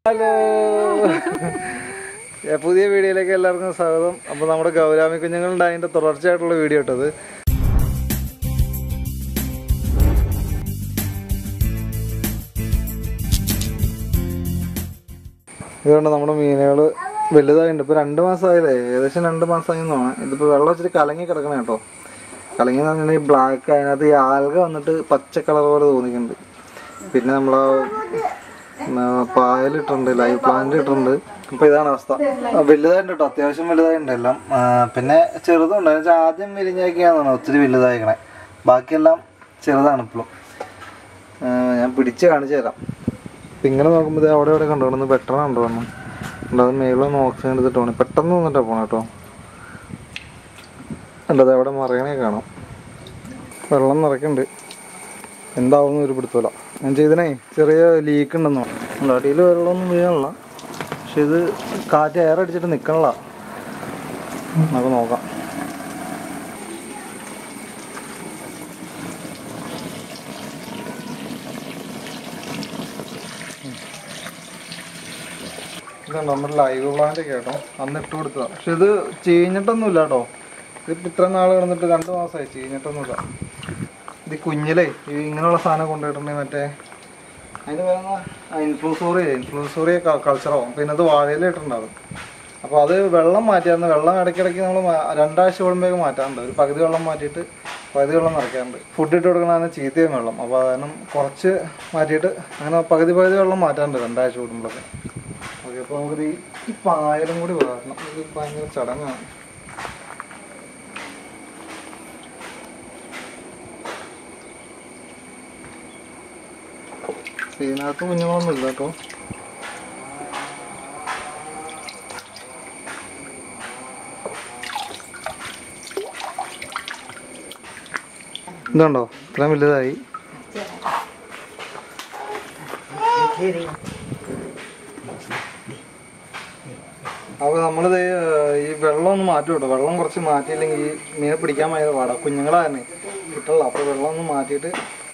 hello ഏ, പുതിയ വീഡിയോയിലേക്ക് എല്ലാവർക്കും സ്വാഗതം അപ്പോൾ നമ്മുടെ ഗൗരാമി കുഞ്ഞുങ്ങളുടെ അതിൻ്റെ തുടർച്ചയായിട്ടുള്ള വീഡിയോ ഇട്ടത് ഇതുകൊണ്ട് നമ്മുടെ മീനുകൾ വലുതായിട്ടുണ്ട് ഇപ്പോൾ രണ്ട് മാസമായില്ലേ ഏകദേശം രണ്ട് മാസമായി തോന്നാം ഇതിപ്പോൾ വെള്ളം വെച്ചിട്ട് കലങ്ങി കിടക്കണ കേട്ടോ കലങ്ങി എന്ന് പറഞ്ഞാൽ ഈ ബ്ലാക്ക് അതിനകത്ത് ഈ ആൽഗ വന്നിട്ട് പച്ച കളർ പോലെ തോന്നിക്കുന്നുണ്ട് പിന്നെ നമ്മളെ പായലിട്ടുണ്ട് ലൈവ് പ്ലാന്റ് ഇട്ടിട്ടുണ്ട് അപ്പൊ ഇതാണ് അവസ്ഥ ആ, വലുതായിട്ടുണ്ട് കേട്ടോ അത്യാവശ്യം വലുതായിട്ടുണ്ട് എല്ലാം ആ, പിന്നെ ചെറുതുണ്ട് എന്ന് വെച്ചാൽ ആദ്യം വിരിഞ്ഞൊക്കെയാണെന്നാണ് ഒത്തിരി വലുതായിക്കണേ ബാക്കിയെല്ലാം ചെറുതാണ് ഇപ്പോഴും ഞാൻ പിടിച്ച് കാണിച്ചു തരാം അപ്പൊ ഇങ്ങനെ നോക്കുമ്പോൾ ദേ അവിടെ അവിടെ കണ്ടോന്ന് വെട്ടണം ഉണ്ടോ ഒന്ന് ഉണ്ട് അത് മേളിലൊന്ന് ഓക്സിജൻ എടുത്തിട്ട് പോകണം പെട്ടെന്ന് വന്നിട്ടാ പോണം കേട്ടോ അല്ലത് അവിടെ മറിയണേ കാണാം വെള്ളം നിറയ്ക്കുന്നുണ്ട് എന്താവുന്ന ഒരു പിടുത്തല്ല ഞാൻ ചെയ്തനേ ചെറിയ ലീക്ക് ഉണ്ടെന്നോ ഉണ്ട് അടിയിൽ വെള്ളമൊന്നും വീഴണില്ല പക്ഷെ ഇത് കാറ്റ് എയർ അടിച്ചിട്ട് നിൽക്കണില്ല നമുക്ക് നോക്കാം ഇതുണ്ട് നമ്മുടെ ലൈവ് പ്ലാന്റ് കേട്ടോ അന്ന് ഇട്ട് കൊടുത്തതാ പക്ഷെ ഇത് ചീഞ്ഞിട്ടൊന്നുമില്ല കേട്ടോ ഇതിപ്പോ ഇത്ര നാൾ കിടന്നിട്ട് രണ്ട് മാസമായി ചീഞ്ഞിട്ടൊന്നുമില്ല ഇത് ഈ കുഞ്ഞിലേ ഈ ഇങ്ങനെയുള്ള സാധനം കൊണ്ടുപോയിട്ടുണ്ടെങ്കിൽ മറ്റേ അതിന് പറയുന്ന ഇൻഫ്ലൂസോറിയ ഇൻഫ്ലൂസോറിയ കൾച്ചറാവും പിന്നെ അത് വാഴയിലിട്ടുണ്ടാവും അപ്പോൾ അത് വെള്ളം മാറ്റിയായിരുന്നു വെള്ളം ഇടയ്ക്കിടയ്ക്ക് നമ്മൾ രണ്ടാഴ്ച കൂടുമ്പോഴേക്ക് മാറ്റാറുണ്ട് ഒരു പകുതി വെള്ളം മാറ്റിയിട്ട് പകുതി വെള്ളം നിറയ്ക്കാറുണ്ട് ഫുഡ് ഇട്ട് കൊടുക്കണതാണ് ചീത്തയും വെള്ളം അപ്പോൾ അത് കാരണം കുറച്ച് മാറ്റിയിട്ട് അങ്ങനെ പകുതി പകുതി വെള്ളം മാറ്റാറുണ്ട് രണ്ടാഴ്ച കൂടുമ്പോഴൊക്കെ ഓക്കെ അപ്പോൾ നമുക്കിത് ഈ- ഈ പായലും കൂടി വരണം ഇത് ഭയങ്കര ചടങ്ങാണ് ഇതിനകത്ത് കുഞ്ഞുങ്ങളൊന്നും ഇല്ല കേട്ടോ ഇതുണ്ടോ ഇത്രയും വലുതായി അപ്പോൾ നമ്മളിത് ഈ വെള്ളം ഒന്ന് മാറ്റി കേട്ടോ വെള്ളം കുറച്ച് മാറ്റിയില്ലെങ്കിൽ ഈ മീനെ പിടിക്കാൻ ഭയങ്കര പാടാ കുഞ്ഞുങ്ങളെ തന്നെ കിട്ടല്ല അപ്പോൾ വെള്ളം ഒന്ന് മാറ്റിയിട്ട്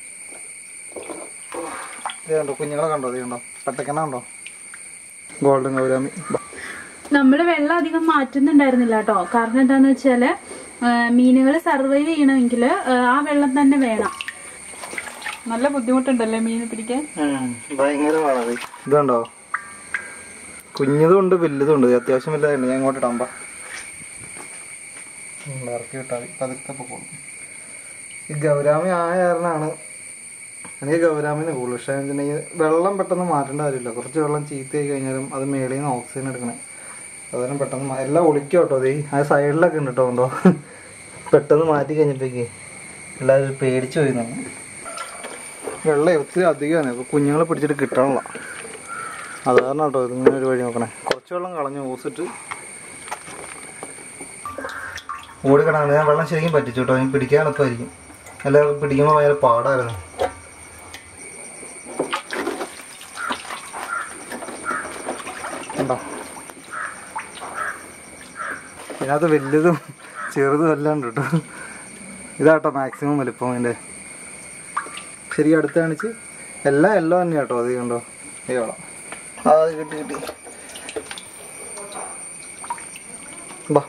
ഇത് കണ്ടോ കുഞ്ഞുങ്ങളെ കണ്ടോ ഇത് കണ്ടോ പട്ടക്കണ കണ്ടോ ഗോൾഡൻ ഗൗരാമി നമ്മള് വെള്ളം അധികം മാറ്റുന്നുണ്ടായിരുന്നില്ല കേട്ടോ കാരണം എന്താന്ന് വെച്ചാല് മീനുകൾ സർവൈവ് ചെയ്യണമെങ്കിൽ ആ വെള്ളം തന്നെ വേണം നല്ല ബുദ്ധിമുട്ടുണ്ടല്ലേ മീൻ പിടിക്കാൻ ഭയങ്കര പാടാത് ഇതുണ്ടോ കുഞ്ഞതും ഉണ്ട് വലുതും ഉണ്ട് അത്യാവശ്യം വലുതായിട്ടുണ്ട് ഞാൻ ഇങ്ങോട്ട് ഇടാമ്പ ഇറക്കി വിട്ടാൽ മതി പതുക്കെ പോകും ഈ ഗൗരാമി ആയ കാരണമാണ് എനിക്ക് ഗൗരാമിന് കൂടുതൽ പക്ഷേ വെച്ചിട്ടുണ്ടെങ്കിൽ വെള്ളം പെട്ടെന്ന് മാറ്റേണ്ട കാര്യമില്ല കുറച്ച് വെള്ളം ചീത്തയായി കഴിഞ്ഞാലും അത് മേളിൽ നിന്ന് ഓക്സിജൻ എടുക്കണേ അതുകൊണ്ട് പെട്ടെന്ന് മാ- എല്ലാം ഒളിക്കും കേട്ടോ അതേ ആ സൈഡിലൊക്കെ ഉണ്ട് കേട്ടോ ഉണ്ടോ പെട്ടെന്ന് മാറ്റി കഴിഞ്ഞപ്പോഴേക്ക് എല്ലാവരും പേടിച്ചു പോയി നമ്മൾ വെള്ളം ഒത്തിരി അധികമാണ് അപ്പോൾ കുഞ്ഞുങ്ങളെ പിടിച്ചിട്ട് കിട്ടണില്ല അത് കാരണം കേട്ടോ ഇതിങ്ങനെ ഒരു വഴി നോക്കണേ കുറച്ച് വെള്ളം കളഞ്ഞു ഓസിട്ട് ഓടിക്കിടങ്ങുന്നത് ഞാൻ വെള്ളം ശരിക്കും പറ്റിച്ചു കേട്ടോ ഞാൻ പിടിക്കാൻ എളുപ്പമായിരിക്കും എല്ലാവർക്കും പിടിക്കുമ്പോൾ ഭയങ്കര പാടായിരുന്നു കണ്ടോ ഇതിനകത്ത് വലുതും ചെറുതും എല്ലാം ഉണ്ട് കേട്ടോ ഇതാട്ടോ മാക്സിമം വലിപ്പം അതിൻ്റെ ശരി അടുത്ത് കാണിച്ച് എല്ലാം എല്ലാം തന്നെ കേട്ടോ അത് കണ്ടോ അയ്യോളാം ആ അത് കിട്ടി കിട്ടി ബാ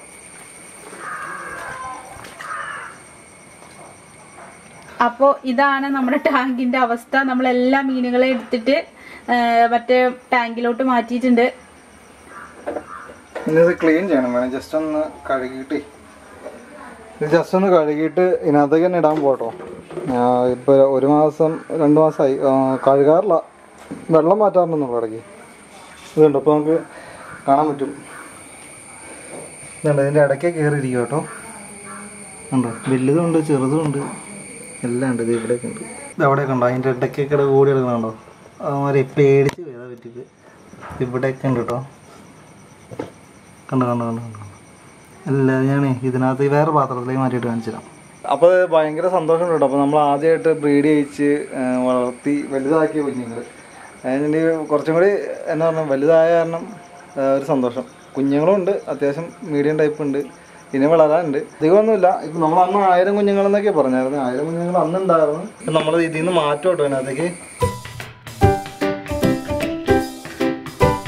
അപ്പോ ഇതാണ് നമ്മുടെ ടാങ്കിന്റെ അവസ്ഥ നമ്മൾ എല്ലാ മീനുകളെ എടുത്തിട്ട് ആ, മറ്റേ ടാങ്കിലോട്ട് മാറ്റിയിട്ടുണ്ട് ഇനി ഇത് ക്ലീൻ ചെയ്യണം വേണം ജസ്റ്റ് ഒന്ന് കഴുകിയിട്ട് ഇത് ജസ്റ്റ് ഒന്ന് കഴുകിയിട്ട് ഇതിനകത്തേക്ക് തന്നെ ഇടാൻ പോട്ടോ ഇപ്പോൾ ഒരു മാസം രണ്ട് മാസമായി ആ, കഴുകാറില്ല വെള്ളം മാറ്റാറുണ്ടെന്നുള്ളൂ ഇടയ്ക്ക് ഇതുണ്ട് അപ്പോൾ നമുക്ക് കാണാൻ പറ്റും ഇതുണ്ട് ഇതിൻ്റെ ഇടയ്ക്ക് കയറിയിരിക്കും കേട്ടോ ഉണ്ടോ വലുതുണ്ട് ചെറുതുണ്ട് എല്ലാം ഉണ്ട് ഇത് ഇവിടെയൊക്കെ ഉണ്ട് ഇത് അവിടെയൊക്കെ ഉണ്ടോ അതിൻ്റെ ഇടയ്ക്കൊക്കെ കൂടി എടുക്കണുണ്ടോ അവന്മാരെ പേടിച്ച് വേദ പറ്റിയത് ഇവിടെയൊക്കെ ഉണ്ട് കേട്ടോ കണ്ടോ കണ്ടോ കണ്ടോ കണ്ടോ അല്ല ഞാൻ ഇതിനകത്ത് വേറെ പാത്രത്തിലേക്ക് മാറ്റിയിട്ട് കാണിച്ചു തരാം അപ്പോൾ ഭയങ്കര സന്തോഷം കേട്ടോ അപ്പോൾ നമ്മൾ ആദ്യമായിട്ട് ബ്രീഡ് ചെയ്യിച്ച് ആ, വളർത്തി വലുതാക്കിയ കുഞ്ഞുങ്ങൾ അതിന് കുറച്ചും കൂടി എന്താ പറയുക വലുതായ കാരണം ആ, ഒരു സന്തോഷം കുഞ്ഞുങ്ങളും ഉണ്ട് അത്യാവശ്യം മീഡിയം ടൈപ്പ് ഉണ്ട് ഇനി വളരാനുണ്ട് അധികമൊന്നുമില്ല ഇപ്പം നമ്മൾ അന്ന് ആയിരം കുഞ്ഞുങ്ങളെന്നൊക്കെ പറഞ്ഞായിരുന്നു ആയിരം കുഞ്ഞുങ്ങൾ അന്നുണ്ടായിരുന്നു ഇപ്പം നമ്മൾ ഇതിൽ നിന്ന് മാറ്റം കേട്ടോ അതിനകത്തേക്ക്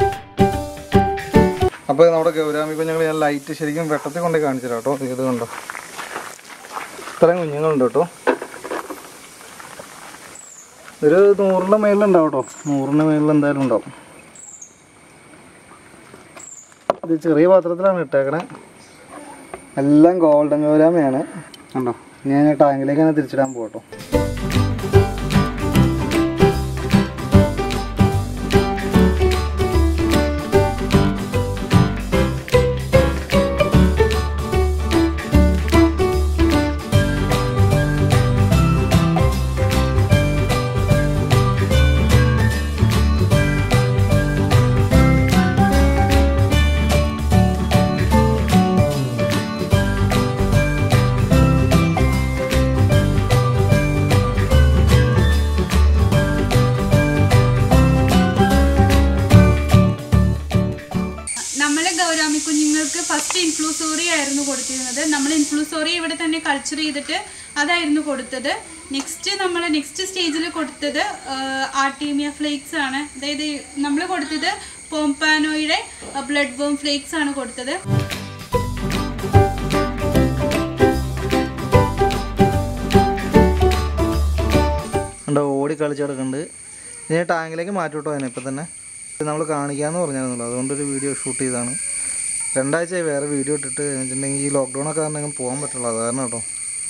അപ്പോൾ നമ്മുടെ ഗൗരാമി കുഞ്ഞുങ്ങൾ ഞാൻ ലൈറ്റ് ശരിക്കും വെട്ടത്തിൽ കൊണ്ട് കാണിച്ചു തരാം കേട്ടോ ഇത് കണ്ടോ ഇത്രയും കുഞ്ഞുങ്ങളുണ്ട് കേട്ടോ ഒരു നൂറിൻ്റെ മേളിലുണ്ടാവും കേട്ടോ നൂറിൻ്റെ മേളിൽ എന്തായാലും ഉണ്ടാവും ഇത് ചെറിയ പാത്രത്തിലാണ് ഇട്ടേക്കണേ എല്ലാം ഗോൾഡൻ ഗൗരാമയാണ് കണ്ടോ ഞാൻ ടാങ്കിലേക്ക് തന്നെ തിരിച്ചിടാൻ പോകട്ടോ നമ്മളെ ഗൗരാമി കുഞ്ഞുങ്ങൾക്ക് ഫസ്റ്റ് ഇൻഫ്ലൂസോറി ആയിരുന്നു കൊടുത്തിരുന്നത് നമ്മൾ ഇൻഫ്ലൂസോറി ഇവിടെ തന്നെ കൾച്ചർ ചെയ്തിട്ട് അതായിരുന്നു കൊടുത്തത് നെക്സ്റ്റ് നമ്മൾ നെക്സ്റ്റ് സ്റ്റേജിൽ കൊടുത്തത് ആർട്ടീമിയ ഫ്ലേക്സ് ആണ് അതായത് നമ്മൾ കൊടുത്തത് പോംപാനോയുടെ ബ്ലഡ് ബോം ഫ്ലേക്സ് ആണ് കൊടുത്തത് ഉണ്ടോ ഓടി കളിച്ച് കിടക്കുന്നുണ്ട് ഇനി ടാങ്കിലേക്ക് മാറ്റി വിട്ടോ അതിനെ ഇപ്പം തന്നെ നമ്മൾ കാണിക്കാമെന്ന് പറഞ്ഞായിരുന്നല്ലോ അതുകൊണ്ടൊരു വീഡിയോ ഷൂട്ട് ചെയ്താണ് രണ്ടാഴ്ചയായി വേറെ വീഡിയോ ഇട്ടിട്ട് കഴിഞ്ഞിട്ടുണ്ടെങ്കിൽ ഈ ലോക്ക്ഡൗൺ ഒക്കെ കാരണം പോകാൻ പറ്റുള്ളൂ അത് കാരണം കേട്ടോ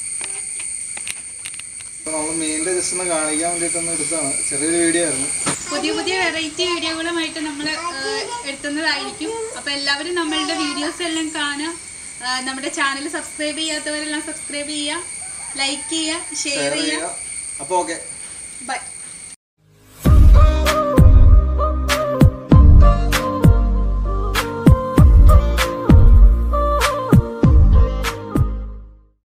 നമ്മൾ മീനിൻ്റെ ജസ്റ്റ് ഒന്ന് കാണിക്കാൻ വേണ്ടിയിട്ടൊന്ന് എടുത്താണ് ചെറിയൊരു വീഡിയോ ആയിരുന്നു പുതിയ പുതിയ വെറൈറ്റി വീഡിയോകളുമായിട്ട് നമ്മൾ എടുത്തുന്നതായിരിക്കും അപ്പോൾ എല്ലാവരും നമ്മളുടെ വീഡിയോസ് എല്ലാം കാണുക ആ, നമ്മുടെ ചാനൽ സബ്സ്ക്രൈബ് ചെയ്യാത്തവരെല്ലാം സബ്സ്ക്രൈബ് ചെയ്യുക ലൈക്ക് ചെയ്യുക ഷെയർ ചെയ്യുക അപ്പോൾ ഓക്കെ ബൈ